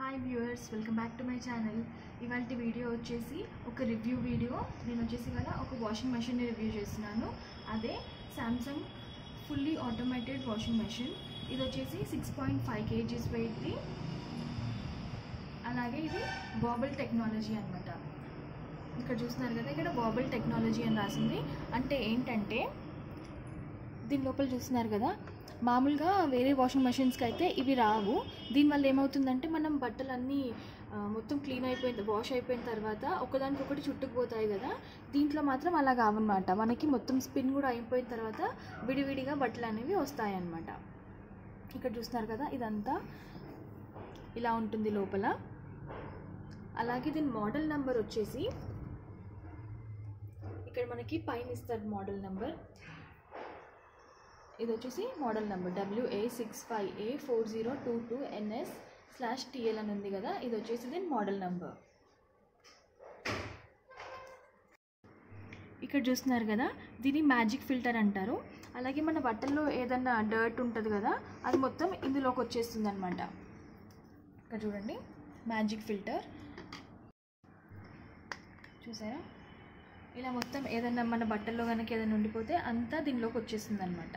hi viewers welcome back to my channel ఇవాళ video వచ్చేసి ఒక రివ్యూ వీడియో నేను వచ్చేసి కదా ఒక వాషింగ్ మెషిన్ని రివ్యూ చేస్తున్నాను అదే Samsung fully automated washing machine ఇది వచ్చేసి సిక్స్ పాయింట్ ఫైవ్ కేజీస్ వెయిట్ది అలాగే ఇది బాబుల్ టెక్నాలజీ అనమాట ఇక్కడ చూస్తున్నారు కదా ఇక్కడ బాబుల్ టెక్నాలజీ అని రాసింది అంటే ఏంటంటే దీని లోపల చూస్తున్నారు కదా మామూలుగా వేరే వాషింగ్ మెషిన్స్కి అయితే ఇవి రావు దీనివల్ల ఏమవుతుందంటే మనం బట్టలన్నీ ఆ, మొత్తం క్లీన్ అయిపోయిన వాష్ అయిపోయిన తర్వాత ఒకదానికొకటి చుట్టుకుపోతాయి కదా దీంట్లో మాత్రం అలా కావన్నమాట మనకి మొత్తం స్పిన్ కూడా అయిపోయిన తర్వాత విడివిడిగా బట్టలు అనేవి వస్తాయన్నమాట ఇక్కడ చూస్తున్నారు కదా ఇదంతా ఇలా ఉంటుంది లోపల అలాగే దీని మోడల్ నెంబర్ వచ్చేసి ఇక్కడ మనకి పైన ఇస్తారు మోడల్ నెంబర్ ఇది వచ్చేసి model number WA six five A four zero two two NS slash TL అని ఉంది కదా ఇది వచ్చేసి దీని మోడల్ నెంబర్ ఇక్కడ చూస్తున్నారు కదా దీన్ని మ్యాజిక్ ఫిల్టర్ అంటారు అలాగే మన బట్టల్లో ఏదన్నా డర్ట్ ఉంటుంది కదా అది మొత్తం ఇందులోకి వచ్చేస్తుంది అనమాట ఇక్కడ చూడండి మ్యాజిక్ ఫిల్టర్ చూసారా ఇలా మొత్తం ఏదన్నా మన బట్టల్లో కనుక ఏదైనా ఉండిపోతే అంతా దీనిలోకి వచ్చేస్తుంది అనమాట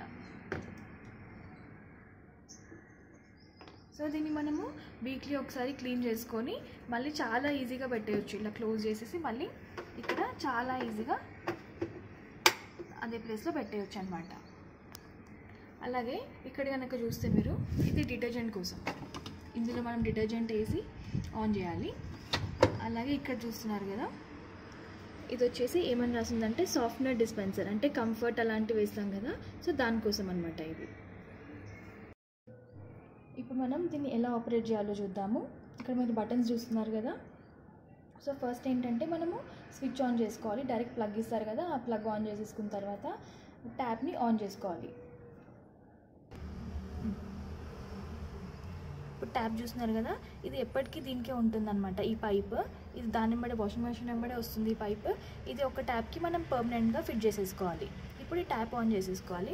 సో దీన్ని మనము వీక్లీ ఒకసారి క్లీన్ చేసుకొని మళ్ళీ చాలా ఈజీగా పెట్టేయచ్చు ఇలా క్లోజ్ చేసేసి మళ్ళీ ఇక్కడ చాలా ఈజీగా అదే ప్లేస్లో పెట్టేయచ్చు అనమాట అలాగే ఇక్కడ కనుక చూస్తే మీరు ఇది డిటర్జెంట్ కోసం ఇందులో మనం డిటర్జెంట్ వేసి ఆన్ చేయాలి అలాగే ఇక్కడ చూస్తున్నారు కదా ఇది వచ్చేసి ఏమని రాసిందంటే సాఫ్ట్వేర్ డిస్పెన్సర్ అంటే కంఫర్ట్ అలాంటివి వేస్తాం కదా సో దానికోసం అనమాట ఇది ఇప్పుడు మనం దీన్ని ఎలా ఆపరేట్ చేయాలో చూద్దాము ఇక్కడ మీరు బటన్స్ చూస్తున్నారు కదా సో ఫస్ట్ ఏంటంటే మనము స్విచ్ ఆన్ చేసుకోవాలి డైరెక్ట్ ప్లగ్ ఇస్తారు కదా ఆ ప్లగ్ ఆన్ చేసేసుకున్న తర్వాత ట్యాప్ని ఆన్ చేసుకోవాలి ఇప్పుడు ట్యాప్ చూస్తున్నారు కదా ఇది ఎప్పటికీ దీనికే ఉంటుందన్నమాట ఈ పైప్ ఇది దాని వెంబడే వాషింగ్ మెషిన్ వెంబడే వస్తుంది ఈ పైప్ ఇది ఒక ట్యాప్కి మనం పర్మనెంట్గా ఫిట్ చేసేసుకోవాలి ఇప్పుడు ఈ ట్యాప్ ఆన్ చేసేసుకోవాలి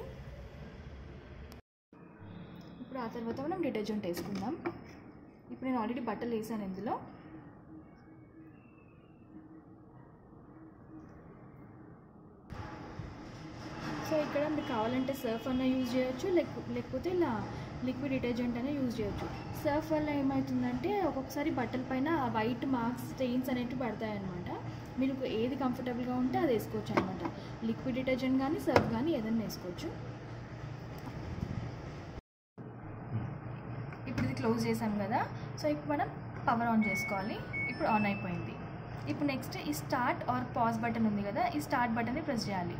ఇప్పుడు ఆ తర్వాత మనం డిటర్జెంట్ వేసుకుందాం ఇప్పుడు నేను ఆల్రెడీ బట్టలు వేసాను ఇందులో సో ఇక్కడ మీకు కావాలంటే సర్ఫ్ అన్న యూజ్ చేయొచ్చు లేక లేకపోతే ఇలా లిక్విడ్ డిటర్జెంట్ అనే యూజ్ చేయొచ్చు సర్ఫ్ వల్ల ఏమవుతుందంటే ఒక్కొక్కసారి బట్టల పైన వైట్ మార్క్స్ స్టెయిన్స్ అనేవి పడతాయి అనమాట మీకు ఏది కంఫర్టబుల్గా ఉంటే అది వేసుకోవచ్చు అనమాట లిక్విడ్ డిటర్జెంట్ కానీ సర్ఫ్ కానీ ఏదైనా వేసుకోవచ్చు ఇప్పుడు ఇది క్లోజ్ చేసాం కదా సో ఇప్పుడు మనం పవర్ ఆన్ చేసుకోవాలి ఇప్పుడు ఆన్ అయిపోయింది ఇప్పుడు నెక్స్ట్ ఈ స్టార్ట్ ఆర్ పాజ్ బటన్ ఉంది కదా ఈ స్టార్ట్ బటన్ని ప్రెస్ చేయాలి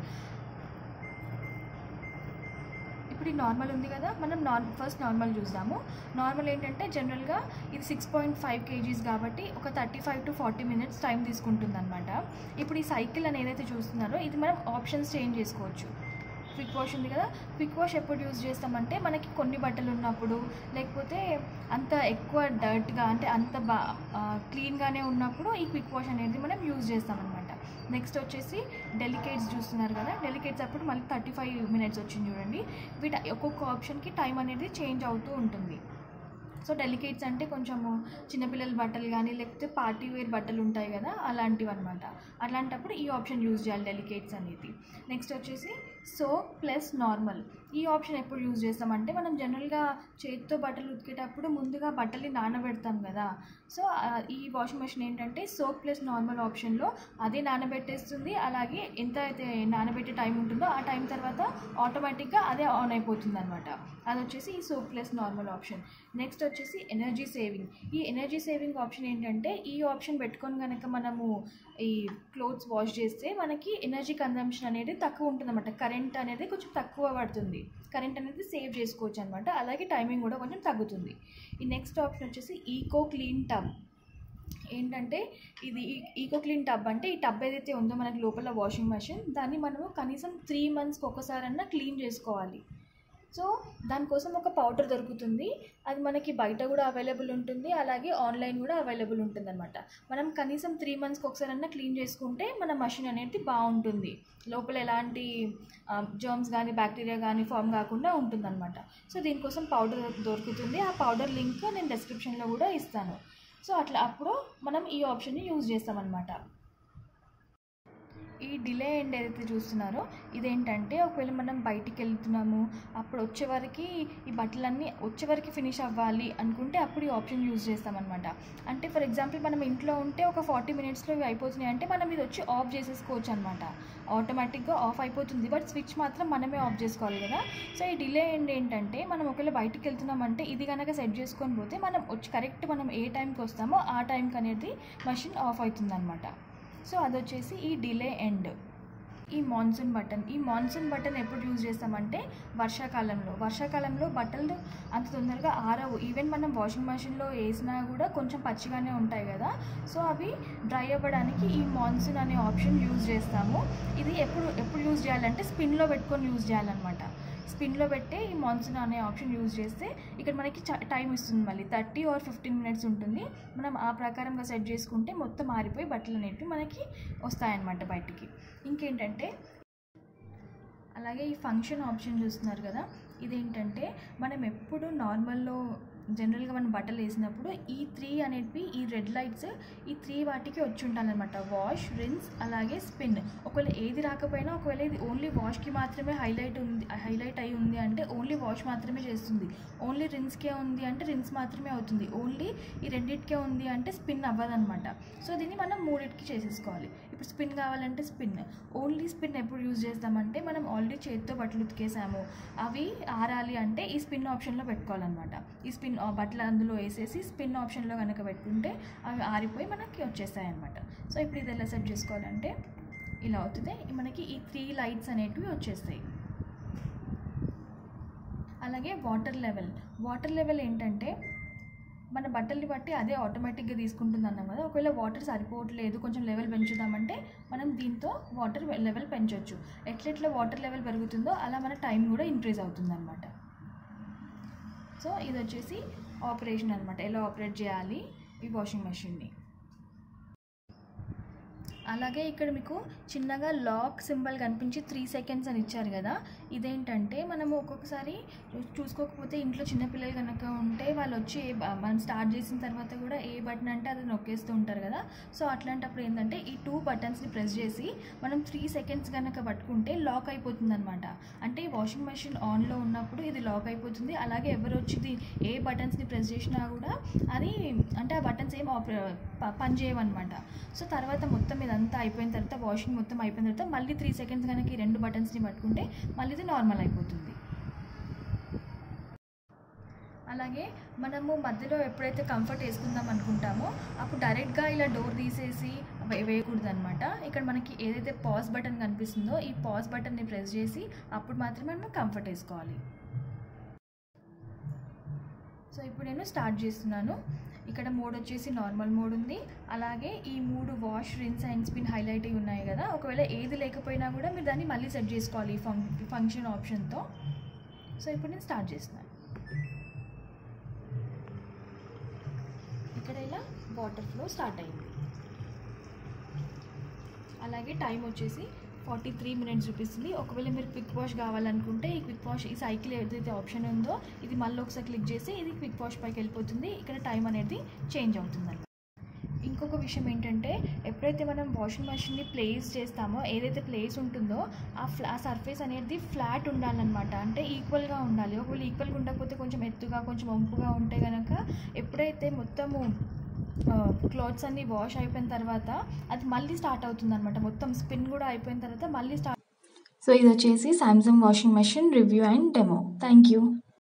ఇప్పుడు ఈ నార్మల్ ఉంది కదా మనం నార్ ఫస్ట్ నార్మల్ చూద్దాము నార్మల్ ఏంటంటే జనరల్గా ఇది సిక్స్ పాయింట్ ఫైవ్ కేజీస్ కాబట్టి ఒక thirty five to forty minutes time తీసుకుంటుంది అనమాట ఇప్పుడు ఈ సైకిల్ అని ఏదైతే చూస్తున్నారో ఇది మనం ఆప్షన్స్ చేంజ్ చేసుకోవచ్చు క్విక్ వాష్ ఉంది కదా క్విక్ వాష్ ఎప్పుడు యూజ్ చేస్తామంటే మనకి కొన్ని బట్టలు ఉన్నప్పుడు లేకపోతే అంత ఎక్కువ డర్ట్గా అంటే అంత బా క్లీన్గానే ఉన్నప్పుడు ఈ క్విక్ వాష్ అనేది మనం యూజ్ చేస్తామన్నమాట నెక్స్ట్ వచ్చేసి డెలికేట్స్ చూస్తున్నారు కదా డెలికేట్స్ అప్పుడు మళ్ళీ థర్టీ ఫైవ్ మినిట్స్ వచ్చింది చూడండి వీటి ఒక్కొక్క ఆప్షన్కి టైం అనేది చేంజ్ అవుతూ ఉంటుంది సో డెలికేట్స్ అంటే కొంచెము చిన్నపిల్లల బట్టలు కానీ లేకపోతే పార్టీ వేర్ బట్టలు ఉంటాయి కదా అలాంటివి అనమాట అట్లాంటప్పుడు ఈ ఆప్షన్ యూజ్ చేయాలి డెలికేట్స్ అనేది నెక్స్ట్ వచ్చేసి సోప్ ప్లస్ నార్మల్ ఈ ఆప్షన్ ఎప్పుడు యూజ్ చేస్తామంటే మనం జనరల్గా చేతితో బట్టలు ఉతికేటప్పుడు ముందుగా బట్టల్ని నానబెడతాం కదా సో ఆ, ఈ వాషింగ్ మెషిన్ ఏంటంటే సోప్ ప్లస్ నార్మల్ ఆప్షన్లో అదే నానబెట్టేస్తుంది అలాగే ఎంత అయితే నానబెట్టే టైం ఉంటుందో ఆ టైం తర్వాత ఆటోమేటిక్గా అదే ఆన్ అయిపోతుంది అనమాట అది వచ్చేసి ఈ soap plus normal option next వచ్చేసి ఎనర్జీ సేవింగ్ ఈ ఎనర్జీ సేవింగ్ ఆప్షన్ ఏంటంటే ఈ ఆప్షన్ పెట్టుకొని కనుక మనము ఈ క్లోత్స్ వాష్ చేస్తే మనకి ఎనర్జీ కన్జంప్షన్ అనేది తక్కువ ఉంటుంది అనమాట కరెంట్ అనేది కొంచెం తక్కువ పడుతుంది కరెంట్ అనేది సేవ్ చేసుకోవచ్చు అనమాట అలాగే టైమింగ్ కూడా కొంచెం తగ్గుతుంది ఈ నెక్స్ట్ ఆప్షన్ వచ్చేసి ఈకో క్లీన్ టబ్ ఏంటంటే ఇది ఈకో క్లీన్ టబ్ అంటే ఈ టబ్ ఏదైతే ఉందో మనకి లోపల వాషింగ్ మెషిన్ దాన్ని మనము కనీసం త్రీ మంత్స్కి ఒకసారన్నా క్లీన్ చేసుకోవాలి సో దానికోసం ఒక పౌడర్ దొరుకుతుంది అది మనకి బయట కూడా అవైలబుల్ ఉంటుంది అలాగే ఆన్లైన్ కూడా అవైలబుల్ ఉంటుంది అనమాట మనం కనీసం త్రీ మంత్స్కి ఒకసారన్నా క్లీన్ చేసుకుంటే మన మషిన్ అనేది బాగుంటుంది లోపల ఎలాంటి జర్మ్స్ కానీ బ్యాక్టీరియా కానీ ఫామ్ కాకుండా ఉంటుందన్నమాట సో దీనికోసం పౌడర్ దొరుకుతుంది ఆ పౌడర్ లింక్ నేను డిస్క్రిప్షన్లో కూడా ఇస్తాను సో అట్లా అప్పుడు మనం ఈ ఆప్షన్ని యూజ్ చేస్తామన్నమాట ఈ డిలే ఎండ్ ఏదైతే చూస్తున్నారో ఇదేంటంటే ఒకవేళ మనం బయటికి వెళ్తున్నాము అప్పుడు వచ్చే వరకు ఈ బట్టలన్నీ వచ్చే వరకు ఫినిష్ అవ్వాలి అనుకుంటే అప్పుడు ఈ ఆప్షన్ యూజ్ చేస్తామన్నమాట అంటే ఫర్ ఎగ్జాంపుల్ మనం ఇంట్లో ఉంటే ఒక ఫార్టీ మినిట్స్లో ఇవి అయిపోతున్నాయి అంటే మనం ఇది వచ్చి ఆఫ్ చేసేసుకోవచ్చు అనమాట ఆటోమేటిక్గా ఆఫ్ అయిపోతుంది బట్ స్విచ్ మాత్రం మనమే ఆఫ్ చేసుకోవాలి కదా సో ఈ డిలే ఎండ్ ఏంటంటే మనం ఒకవేళ బయటికి వెళ్తున్నామంటే ఇది కనుక సెట్ చేసుకొని పోతే మనం వచ్చి కరెక్ట్ మనం ఏ టైంకి వస్తామో ఆ టైంకి అనేది మషిన్ ఆఫ్ అవుతుంది అనమాట సో అది వచ్చేసి ఈ డిలే ఎండ్ ఈ మాన్సూన్ బటన్ ఈ మాన్సూన్ బటన్ ఎప్పుడు యూజ్ చేస్తామంటే వర్షాకాలంలో వర్షాకాలంలో బట్టలు అంత తొందరగా ఆరవు ఈవెన్ మనం వాషింగ్ మెషిన్లో వేసినా కూడా కొంచెం పచ్చిగానే ఉంటాయి కదా సో అవి డ్రై అవ్వడానికి ఈ మాన్సూన్ అనే ఆప్షన్ యూజ్ చేస్తాము ఇది ఎప్పుడు ఎప్పుడు యూజ్ చేయాలంటే స్పిన్లో పెట్టుకొని యూజ్ చేయాలన్నమాట స్పిన్లో పెట్టే ఈ మాన్సూన్ అనే ఆప్షన్ యూజ్ చేస్తే ఇక్కడ మనకి టైం ఇస్తుంది మళ్ళీ థర్టీ ఆర్ ఫిఫ్టీన్ మినిట్స్ ఉంటుంది మనం ఆ ప్రకారంగా సెట్ చేసుకుంటే మొత్తం ఆరిపోయి బట్టలు అనేవి మనకి వస్తాయన్నమాట బయటికి ఇంకేంటంటే అలాగే ఈ ఫంక్షన్ ఆప్షన్ చూస్తున్నారు కదా ఇదేంటంటే మనం ఎప్పుడు నార్మల్లో జనరల్గా మనం బట్టలు వేసినప్పుడు ఈ త్రీ అనేటివి ఈ రెడ్ లైట్స్ ఈ త్రీ వాటికి వచ్చి ఉండాలన్నమాట వాష్ రిన్స్ అలాగే స్పిన్ ఒకవేళ ఏది రాకపోయినా ఒకవేళ ఇది ఓన్లీ వాష్కి మాత్రమే హైలైట్ ఉంది హైలైట్ అయి ఉంది అంటే ఓన్లీ వాష్ మాత్రమే చేస్తుంది ఓన్లీ రిన్స్కే ఉంది అంటే రిన్స్ మాత్రమే అవుతుంది ఓన్లీ ఈ రెండింటికే ఉంది అంటే స్పిన్ అవ్వదన్నమాట సో దీన్ని మనం మూడింటికి చేసేసుకోవాలి ఇప్పుడు స్పిన్ కావాలంటే స్పిన్ ఓన్లీ స్పిన్ ఎప్పుడు యూజ్ చేస్తామంటే మనం ఆల్రెడీ చేతితో బట్టలు ఉతికేసాము అవి ఆరాలి అంటే ఈ స్పిన్ ఆప్షన్లో పెట్టుకోవాలన్నమాట ఈ స్పిన్ బట్టలు అందులో వేసేసి స్పిన్ ఆప్షన్లో కనుక పెట్టుకుంటే అవి ఆరిపోయి మనకి వచ్చేస్తాయి అనమాట సో ఇప్పుడు ఇది ఎలా సెట్ చేసుకోవాలంటే ఇలా అవుతుంది మనకి ఈ త్రీ లైట్స్ అనేటివి వచ్చేస్తాయి అలాగే వాటర్ లెవెల్ వాటర్ లెవెల్ ఏంటంటే మన బట్టల్ని బట్టి అదే ఆటోమేటిక్గా తీసుకుంటుంది అన్నాం కదా ఒకవేళ వాటర్ సరిపోవట్లేదు కొంచెం లెవెల్ పెంచుదామంటే మనం దీంతో వాటర్ లెవెల్ పెంచవచ్చు ఎట్లెట్లా వాటర్ లెవెల్ పెరుగుతుందో అలా మన టైం కూడా ఇంక్రీజ్ అవుతుంది అనమాట సో ఇది వచ్చేసి ఆపరేషన్ అనమాట ఎలా ఆపరేట్ చేయాలి ఈ వాషింగ్ మెషిన్ని అలాగే ఇక్కడ మీకు చిన్నగా లాక్ సింబల్ కనిపించి త్రీ సెకండ్స్ అని ఇచ్చారు కదా ఇదేంటంటే మనము ఒక్కొక్కసారి చూ- చూసుకోకపోతే ఇంట్లో చిన్నపిల్లలు కనుక ఉంటే వాళ్ళు వచ్చి ఏ బ- మనం స్టార్ట్ చేసిన తర్వాత కూడా ఏ బటన్ అంటే అది నొక్కేస్తూ ఉంటారు కదా సో అట్లాంటప్పుడు ఏంటంటే ఈ టూ బటన్స్ని ప్రెస్ చేసి మనం త్రీ సెకండ్స్ కనుక పట్టుకుంటే లాక్ అయిపోతుంది అనమాట అంటే వాషింగ్ మెషిన్ ఆన్లో ఉన్నప్పుడు ఇది లాక్ అయిపోతుంది అలాగే ఎవరు వచ్చి ఇది ఏ బటన్స్ని ప్రెస్ చేసినా కూడా అది అంటే ఆ బటన్స్ ఏం ఆప- ప- పని చేయవన్నమాట సో తర్వాత మొత్తం ఇదంతా అయిపోయిన తర్వాత వాషింగ్ మొత్తం అయిపోయిన తర్వాత మళ్ళీ త్రీ సెకండ్స్ కనుక ఈ రెండు బటన్స్ని పట్టుకుంటే మళ్ళీ ఇది నార్మల్ అయిపోతుంది అలాగే మనము మధ్యలో ఎప్పుడైతే కంఫర్ట్ వేసుకుందాం అనుకుంటామో అప్పుడు డైరెక్ట్గా ఇలా డోర్ తీసేసి వే- వేయకూడదు అనమాట ఇక్కడ మనకి ఏదైతే పాజ్ బటన్ కనిపిస్తుందో ఈ పాజ్ బటన్ని ప్రెస్ చేసి అప్పుడు మాత్రమే మనం కంఫర్ట్ వేసుకోవాలి సో ఇప్పుడు నేను స్టార్ట్ చేస్తున్నాను ఇక్కడ మోడ్ వచ్చేసి నార్మల్ మోడ్ ఉంది అలాగే ఈ మూడు wash rinse and spin highlight అయి ఉన్నాయి కదా ఒకవేళ ఏది లేకపోయినా కూడా మీరు దాన్ని మళ్ళీ సెట్ చేసుకోవాలి ఈ ఫంక్ ఫంక్షన్ ఆప్షన్తో సో ఇప్పుడు నేను స్టార్ట్ చేస్తున్నాను ఇక్కడ ఇలా వాటర్ ఫ్లో స్టార్ట్ అయింది అలాగే టైం వచ్చేసి ఫార్టీ త్రీ మినిట్స్ చూపిస్తుంది ఒకవేళ మీరు క్విక్ వాష్ కావాలనుకుంటే ఈ క్విక్ వాష్ ఈ సైకిల్ ఏదైతే ఆప్షన్ ఉందో ఇది మళ్ళీ ఒకసారి క్లిక్ చేసి ఇది క్విక్ వాష్ పైకి వెళ్ళిపోతుంది ఇక్కడ టైం అనేది చేంజ్ అవుతుంది ఇంకొక విషయం ఏంటంటే ఎప్పుడైతే మనం వాషింగ్ మెషిన్ని ప్లేస్ చేస్తామో ఏదైతే ప్లేస్ ఉంటుందో ఆ ఫ్లా ఆ సర్ఫేస్ అనేది ఫ్లాట్ ఉండాలన్నమాట అంటే ఈక్వల్గా ఉండాలి ఒకవేళ ఈక్వల్గా ఉండకపోతే కొంచెం ఎత్తుగా కొంచెం వంపుగా ఉంటే కనుక ఎప్పుడైతే మొత్తము క్లాత్స్ అన్ని వాష్ అయిపోయిన తర్వాత అది మళ్ళీ స్టార్ట్ అవుతుంది అనమాట మొత్తం స్పిన్ కూడా అయిపోయిన తర్వాత మళ్ళీ స్టార్ట్ సో ఇది వచ్చేసి Samsung washing machine review and demo thank you